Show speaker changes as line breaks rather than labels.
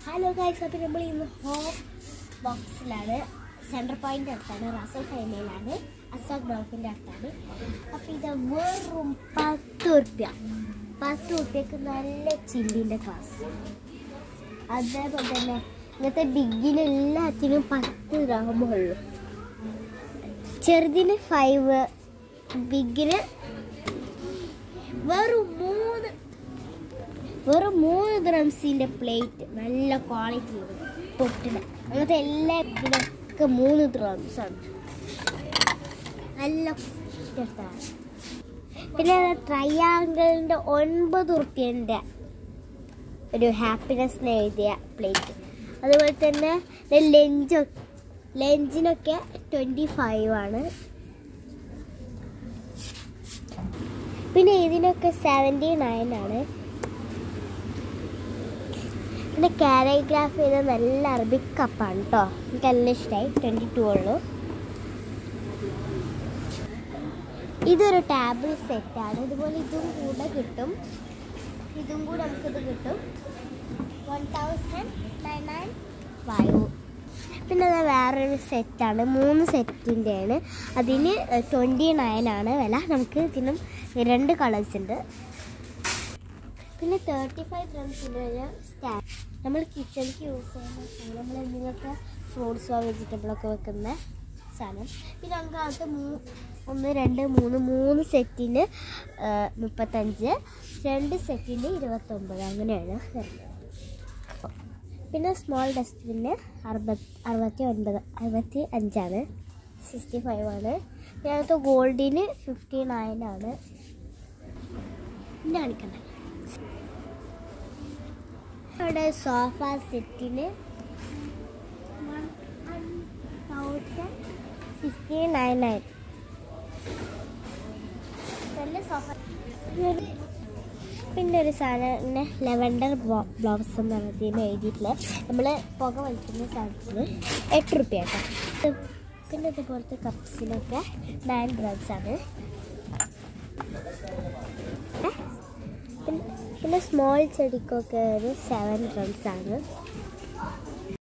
hello guys അപ്പോൾ നമ്മൾ ഇന്ന് ഹോം ബോക്സിലാണ് സെൻട്രൽ പോയിന്റ് അടുത്താണ് റാസൽ ഹൈമയിലാണ് അസാഖ് ഡോൾഫിൻ്റെ അടുത്താണ് അപ്പോൾ ഇത് വെറും പത്ത് ഉറുപ്യ പത്ത് ഉറുപ്യക്ക് നല്ല ചില്ലിൻ്റെ ക്ലാസ് അതേപോലെ തന്നെ ഇങ്ങനത്തെ ബിഗിന് എല്ലാത്തിനും പത്ത് ഗ്രാമേ ഉള്ളൂ ചെറുതിന് ഫൈവ് ബിഗിന് വെറും മൂന്ന് വെറും മൂന്ന് ദ്രംസിൻ്റെ പ്ലേറ്റ് നല്ല ക്വാളിറ്റി പൊട്ടിന് അങ്ങനത്തെ എല്ലാ ഇതിലൊക്കെ മൂന്ന് ദ്രംസ് ആണ് നല്ല ഇഷ്ടമാണ് പിന്നെ ട്രയാങ്കിളിൻ്റെ ഒൻപത് ഉറുപ്പ്യൻ്റെ ഒരു ഹാപ്പിനെസ് എഴുതിയ പ്ലേറ്റ് അതുപോലെ തന്നെ ലഞ്ച് ലഞ്ചിനൊക്കെ ട്വൻറ്റി ഫൈവ് ആണ് പിന്നെ ഇതിനൊക്കെ സെവൻറ്റി നയൻ ആണ് പിന്നെ കാലിഗ്രാഫ് ചെയ്ത നല്ല അറബിക് കപ്പാണ് കേട്ടോ എനിക്ക് നല്ല ഇഷ്ടമായി ട്വൻറ്റി ടു ഉള്ളൂ ഇതൊരു ടേബിൾ സെറ്റാണ് ഇതുപോലെ ഇതും കൂടെ കിട്ടും ഇതും കൂടെ നമുക്കിത് കിട്ടും one thousand nine nine five പിന്നെ അത് വേറൊരു സെറ്റാണ് മൂന്ന് സെറ്റിൻ്റെയാണ് അതിന് ട്വൻറ്റി നയൻ ആണ് വില നമുക്ക് ഇതിനും രണ്ട് കളേഴ്സ് ഉണ്ട് പിന്നെ തേർട്ടി ഫൈവ് ഗ്രംസിൻ്റെ ഒരു സ്റ്റാൻഡ് നമ്മൾ കിച്ചണിക്ക് യൂസ് ചെയ്യുന്ന സാധനം നമ്മൾ എന്തെങ്കിലുമൊക്കെ ഫ്രൂട്ട്സോ വെജിറ്റബിളൊക്കെ വെക്കുന്ന സാധനം പിന്നെ നമുക്ക് അകത്ത് മൂ ഒന്ന് രണ്ട് മൂന്ന് മൂന്ന് സെറ്റിന് മുപ്പത്തഞ്ച് രണ്ട് സെറ്റിന് ഇരുപത്തൊമ്പത് അങ്ങനെയാണ് വരുന്നത് പിന്നെ സ്മോൾ ഡസ്റ്റ്ബിന് അറുപത് അറുപത്തി ഒൻപത് അറുപത്തി അഞ്ചാണ് സിക്സ്റ്റി ഫൈവ് ആണ് പിന്നെ അകത്ത് ഗോൾഡിന് ഫിഫ്റ്റി നയൻ ആണ് പിന്നെ കാണിക്കണ്ടേ അവിടെ സോഫ സെറ്റിന് ഫിഫ്റ്റി നയൻ നയൻ നല്ല സോഫ പിന്നെ ഒരു സാധനം ഇങ്ങനെ ലെവൻഡർ ബ്ലൗസ് എന്ന് പറഞ്ഞതിന് എഴുതിയിട്ടില്ല നമ്മൾ പുക വലിക്കുന്ന സാധനത്തിന് എട്ട് റുപ്യ കേട്ടോ പിന്നെ ഇതുപോലത്തെ കപ്സിനൊക്കെ നയൻ ഗ്രാംസ് ആണ് പിന്നെ പിന്നെ സ്മോൾ ചെടിക്കൊക്കെ ഒരു സെവൻ ഗ്രാംസ് ആണ്